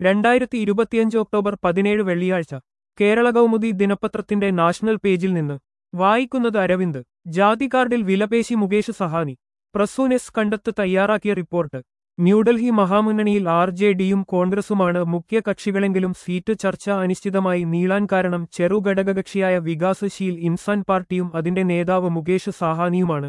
രണ്ടായിരത്തി ഇരുപത്തിയഞ്ച് ഒക്ടോബർ പതിനേഴ് വെള്ളിയാഴ്ച കേരള കൗമുദി ദിനപത്രത്തിന്റെ നാഷണൽ പേജിൽ നിന്ന് വായിക്കുന്നത് അരവിന്ദ് ജാതി കാർഡിൽ വിലപേശി മുകേഷ് സഹാനി പ്രസൂനെസ് കണ്ടെത്ത് തയ്യാറാക്കിയ റിപ്പോർട്ട് ന്യൂഡൽഹി മഹാമുന്നണിയിൽ ആർ ജെ ഡിയും കോൺഗ്രസുമാണ് മുഖ്യ കക്ഷികളെങ്കിലും സീറ്റ് ചർച്ച അനിശ്ചിതമായി നീളാൻ കാരണം ചെറുഘടകകക്ഷിയായ വികാസശീൽ ഇൻസാൻ പാർട്ടിയും അതിന്റെ നേതാവ് മുകേഷ് സാഹാനിയുമാണ്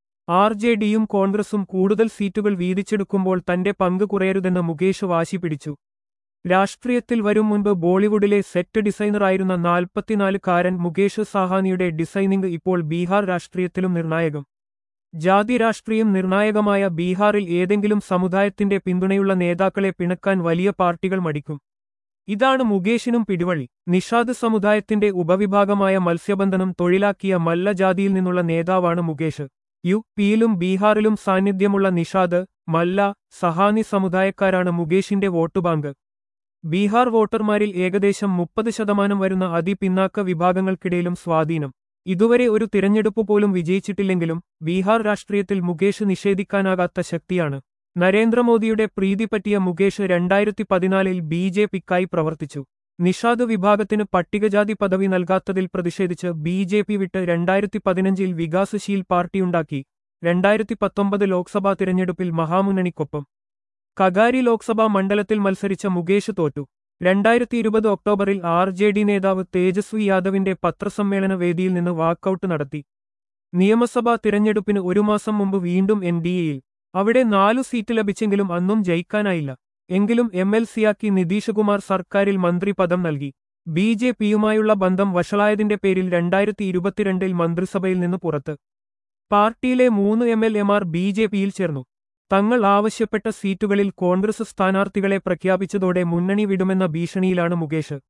ആർ ജെ ഡിയും കോൺഗ്രസും കൂടുതൽ സീറ്റുകൾ വീതിച്ചെടുക്കുമ്പോൾ തന്റെ പങ്ക് കുറയരുതെന്ന് മുകേഷ് വാശി പിടിച്ചു രാഷ്ട്രീയത്തിൽ വരും മുൻപ് ബോളിവുഡിലെ സെറ്റ് ഡിസൈനറായിരുന്ന നാൽപ്പത്തിനാലുകാരൻ മുകേഷ് സാഹാനിയുടെ ഡിസൈനിംഗ് ഇപ്പോൾ ബീഹാർ രാഷ്ട്രീയത്തിലും നിർണായകം ജാതി രാഷ്ട്രീയം നിർണായകമായ ബീഹാറിൽ ഏതെങ്കിലും സമുദായത്തിന്റെ പിന്തുണയുള്ള നേതാക്കളെ പിണക്കാൻ വലിയ പാർട്ടികൾ മടിക്കും ഇതാണ് മുകേഷിനും പിടിവഴി നിഷാദ് സമുദായത്തിന്റെ ഉപവിഭാഗമായ മത്സ്യബന്ധനം തൊഴിലാക്കിയ മല്ല ജാതിയിൽ നിന്നുള്ള നേതാവാണ് മുകേഷ് യു പിയിലും ബീഹാറിലും സാന്നിധ്യമുള്ള നിഷാദ് മല്ല സഹാനി സമുദായക്കാരാണ് മുകേഷിന്റെ വോട്ടുബാങ്ക് ബീഹാർ വോട്ടർമാരിൽ ഏകദേശം മുപ്പത് ശതമാനം വരുന്ന അതിപിന്നാക്ക വിഭാഗങ്ങൾക്കിടയിലും സ്വാധീനം ഇതുവരെ ഒരു തിരഞ്ഞെടുപ്പ് പോലും വിജയിച്ചിട്ടില്ലെങ്കിലും ബീഹാർ രാഷ്ട്രീയത്തിൽ മുകേഷ് നിഷേധിക്കാനാകാത്ത ശക്തിയാണ് നരേന്ദ്രമോദിയുടെ പ്രീതി പറ്റിയ മുകേഷ് രണ്ടായിരത്തി പതിനാലിൽ ബി ജെ പിക്കായി പ്രവർത്തിച്ചു നിഷാദ് വിഭാഗത്തിന് പട്ടികജാതി പദവി നൽകാത്തതിൽ പ്രതിഷേധിച്ച് ബി ജെ പി വിട്ട് രണ്ടായിരത്തി പതിനഞ്ചിൽ വികാസശീൽ പാർട്ടിയുണ്ടാക്കി രണ്ടായിരത്തി പത്തൊമ്പത് ലോക്സഭാ തിരഞ്ഞെടുപ്പിൽ മഹാമുന്നണിക്കൊപ്പം കഗാരി ലോക്സഭാ മണ്ഡലത്തിൽ മത്സരിച്ച മുകേഷ് തോറ്റു രണ്ടായിരത്തി ഇരുപത് ഒക്ടോബറിൽ ആർ ജെ ഡി നേതാവ് തേജസ്വി യാദവിന്റെ പത്രസമ്മേളന വേദിയിൽ നിന്ന് വാക്കൌട്ട് നടത്തി നിയമസഭാ തിരഞ്ഞെടുപ്പിന് ഒരു മാസം മുമ്പ് വീണ്ടും എൻ ഡി എയിൽ അവിടെ നാലു സീറ്റ് ലഭിച്ചെങ്കിലും അന്നും ജയിക്കാനായില്ല എങ്കിലും എം എൽ സിയാക്കി നിതീഷ് കുമാർ സർക്കാരിൽ മന്ത്രി പദം നൽകി ബി ജെ പിയുമായുള്ള ബന്ധം വഷളായതിന്റെ പേരിൽ രണ്ടായിരത്തി ഇരുപത്തിരണ്ടിൽ മന്ത്രിസഭയിൽ നിന്ന് പുറത്ത് പാർട്ടിയിലെ മൂന്ന് എം എൽ എമാർ ബി ജെ പിയിൽ ചേർന്നു തങ്ങൾ ആവശ്യപ്പെട്ട സീറ്റുകളിൽ കോൺഗ്രസ് സ്ഥാനാർത്ഥികളെ പ്രഖ്യാപിച്ചതോടെ മുന്നണി വിടുമെന്ന ഭീഷണിയിലാണ് മുകേഷ്